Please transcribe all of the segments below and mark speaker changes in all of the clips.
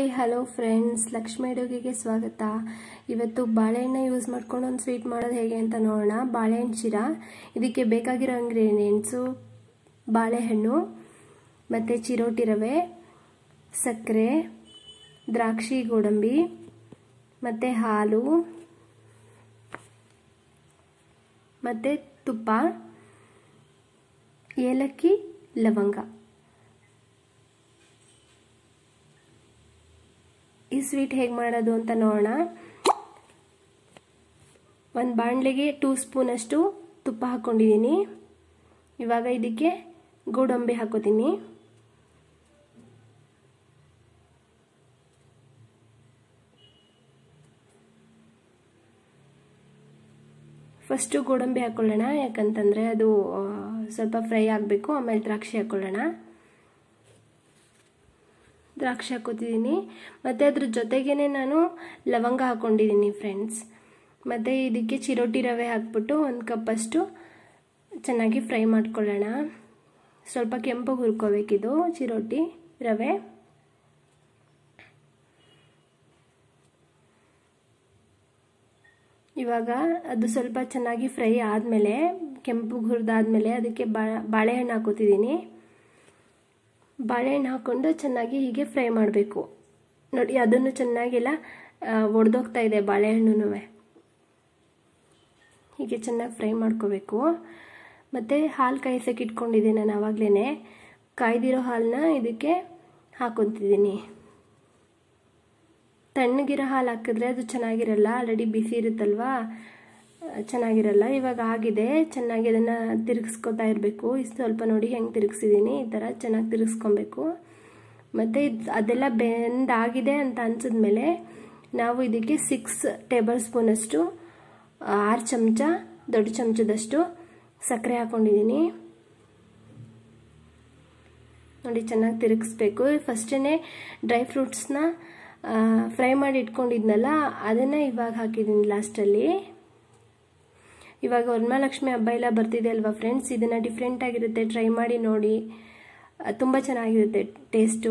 Speaker 1: hi hello friends Lakshmi ಅಡುಗೆಗೆ ಸ್ವಾಗತ ಇವತ್ತು ಬಾಳೆಹಣ್ಣು ಯೂಸ್ ಮಾಡ್ಕೊಂಡು ಒಂದು ಸ್ವೀಟ್ ಮಾಡೋದು ಹೇಗೆ ಅಂತ ನೋಡೋಣ ಬಾಳೆಹಣ್ಣು ಶಿರ ಇದಕ್ಕೆ ಬೇಕಾಗಿರೋ ಇಂಗ್ರೀಡಿಯೆಂಟ್ಸು ಬಾಳೆಹಣ್ಣು ಮತ್ತು ಚಿರೋಟಿ ರವೆ ಸಕ್ಕರೆ ದ್ರಾಕ್ಷಿ ಗೋಡಂಬಿ ಮತ್ತು ಹಾಲು ಮತ್ತು ತುಪ್ಪ ಏಲಕ್ಕಿ ಲವಂಗ ಈ ಸ್ವೀಟ್ ಹೇಗೆ ಮಾಡೋದು ಅಂತ ನೋಡೋಣ ಒಂದು ಬಾಣಲೆಗೆ ಟೂ ಸ್ಪೂನಷ್ಟು ತುಪ್ಪ ಹಾಕ್ಕೊಂಡಿದ್ದೀನಿ ಇವಾಗ ಇದಕ್ಕೆ ಗೋಡಂಬಿ ಹಾಕೋತೀನಿ ಫಸ್ಟು ಗೋಡಂಬಿ ಹಾಕ್ಕೊಳ್ಳೋಣ ಯಾಕಂತಂದರೆ ಅದು ಸ್ವಲ್ಪ ಫ್ರೈ ಆಗಬೇಕು ಆಮೇಲೆ ದ್ರಾಕ್ಷಿ ಹಾಕ್ಕೊಳ್ಳೋಣ ದ್ರಾಕ್ಷಿ ಹಾಕೋತಿದ್ದೀನಿ ಮತ್ತು ಅದ್ರ ಜೊತೆಗೇ ನಾನು ಲವಂಗ ಹಾಕ್ಕೊಂಡಿದ್ದೀನಿ ಫ್ರೆಂಡ್ಸ್ ಮತ್ತು ಇದಕ್ಕೆ ಚಿರೋಟಿ ರವೆ ಹಾಕ್ಬಿಟ್ಟು ಒಂದು ಕಪ್ಪಷ್ಟು ಚೆನ್ನಾಗಿ ಫ್ರೈ ಮಾಡ್ಕೊಳ್ಳೋಣ ಸ್ವಲ್ಪ ಕೆಂಪು ಹುರ್ಕೋಬೇಕಿದು ಚಿರೋಟಿ ರವೆ ಇವಾಗ ಅದು ಸ್ವಲ್ಪ ಚೆನ್ನಾಗಿ ಫ್ರೈ ಆದಮೇಲೆ ಕೆಂಪು ಹುರಿದಾದ್ಮೇಲೆ ಅದಕ್ಕೆ ಬಾಳೆಹಣ್ಣು ಹಾಕೋತಿದ್ದೀನಿ ಬಾಳೆಹಣ್ಣು ಹಾಕ್ಕೊಂಡು ಚೆನ್ನಾಗಿ ಹೀಗೆ ಫ್ರೈ ಮಾಡಬೇಕು ನೋಡಿ ಅದನ್ನು ಚೆನ್ನಾಗೆಲ್ಲ ಒಡೆದೋಗ್ತಾ ಇದೆ ಬಾಳೆಹಣ್ಣು ಹೀಗೆ ಚೆನ್ನಾಗಿ ಫ್ರೈ ಮಾಡ್ಕೋಬೇಕು ಮತ್ತು ಹಾಲು ಕಾಯಿಸೋಕೆ ಇಟ್ಕೊಂಡಿದ್ದೆ ನಾನು ಆವಾಗಲೇ ಕಾಯ್ದಿರೋ ಹಾಲನ್ನ ಇದಕ್ಕೆ ಹಾಕೊತಿದ್ದೀನಿ ತಣ್ಣಗಿರೋ ಹಾಲು ಹಾಕಿದ್ರೆ ಅದು ಚೆನ್ನಾಗಿರಲ್ಲ ಆಲ್ರೆಡಿ ಬಿಸಿ ಇರುತ್ತಲ್ವಾ ಚೆನ್ನಾಗಿರಲ್ಲ ಇವಾಗ ಆಗಿದೆ ಚೆನ್ನಾಗಿ ಅದನ್ನು ತಿರುಗಿಸ್ಕೊತಾ ಇರಬೇಕು ಇಷ್ಟು ಸ್ವಲ್ಪ ನೋಡಿ ಹೆಂಗೆ ತಿರುಗಿಸಿದ್ದೀನಿ ಈ ಥರ ಚೆನ್ನಾಗಿ ತಿರುಗಿಸ್ಕೊಬೇಕು ಮತ್ತು ಇದು ಅದೆಲ್ಲ ಬೆಂದಾಗಿದೆ ಅಂತ ಅನ್ಸಿದ್ಮೇಲೆ ನಾವು ಇದಕ್ಕೆ ಸಿಕ್ಸ್ ಟೇಬಲ್ ಸ್ಪೂನಷ್ಟು ಆರು ಚಮಚ ದೊಡ್ಡ ಚಮಚದಷ್ಟು ಸಕ್ಕರೆ ಹಾಕ್ಕೊಂಡಿದ್ದೀನಿ ನೋಡಿ ಚೆನ್ನಾಗಿ ತಿರುಗಿಸ್ಬೇಕು ಫಸ್ಟೇ ಡ್ರೈ ಫ್ರೂಟ್ಸ್ನ ಫ್ರೈ ಮಾಡಿ ಇಟ್ಕೊಂಡಿದ್ನಲ್ಲ ಅದನ್ನು ಇವಾಗ ಹಾಕಿದ್ದೀನಿ ಲಾಸ್ಟಲ್ಲಿ ಇವಾಗ ವರಮಹಾಲಕ್ಷ್ಮಿ ಹಬ್ಬ ಎಲ್ಲ ಬರ್ತಿದೆ ಅಲ್ವಾ ಫ್ರೆಂಡ್ಸ್ ಇದನ್ನು ಡಿಫ್ರೆಂಟ್ ಆಗಿರುತ್ತೆ ಟ್ರೈ ಮಾಡಿ ನೋಡಿ ತುಂಬ ಚೆನ್ನಾಗಿರುತ್ತೆ ಟೇಸ್ಟು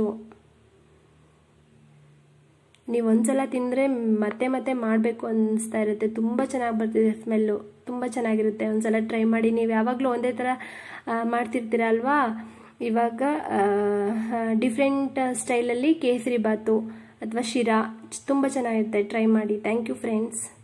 Speaker 1: ನೀವು ಒಂದ್ಸಲ ತಿಂದರೆ ಮತ್ತೆ ಮತ್ತೆ ಮಾಡಬೇಕು ಅನ್ನಿಸ್ತಾ ಇರುತ್ತೆ ತುಂಬ ಚೆನ್ನಾಗಿ ಬರ್ತಿದೆ ಸ್ಮೆಲ್ಲು ತುಂಬ ಚೆನ್ನಾಗಿರುತ್ತೆ ಒಂದ್ಸಲ ಟ್ರೈ ಮಾಡಿ ನೀವು ಯಾವಾಗಲೂ ಒಂದೇ ಥರ ಮಾಡ್ತಿರ್ತೀರ ಅಲ್ವಾ ಇವಾಗ ಡಿಫ್ರೆಂಟ್ ಸ್ಟೈಲಲ್ಲಿ ಕೇಸರಿ ಬಾತು ಅಥವಾ ಶಿರಾ ತುಂಬ ಚೆನ್ನಾಗಿರುತ್ತೆ ಟ್ರೈ ಮಾಡಿ ಥ್ಯಾಂಕ್ ಯು ಫ್ರೆಂಡ್ಸ್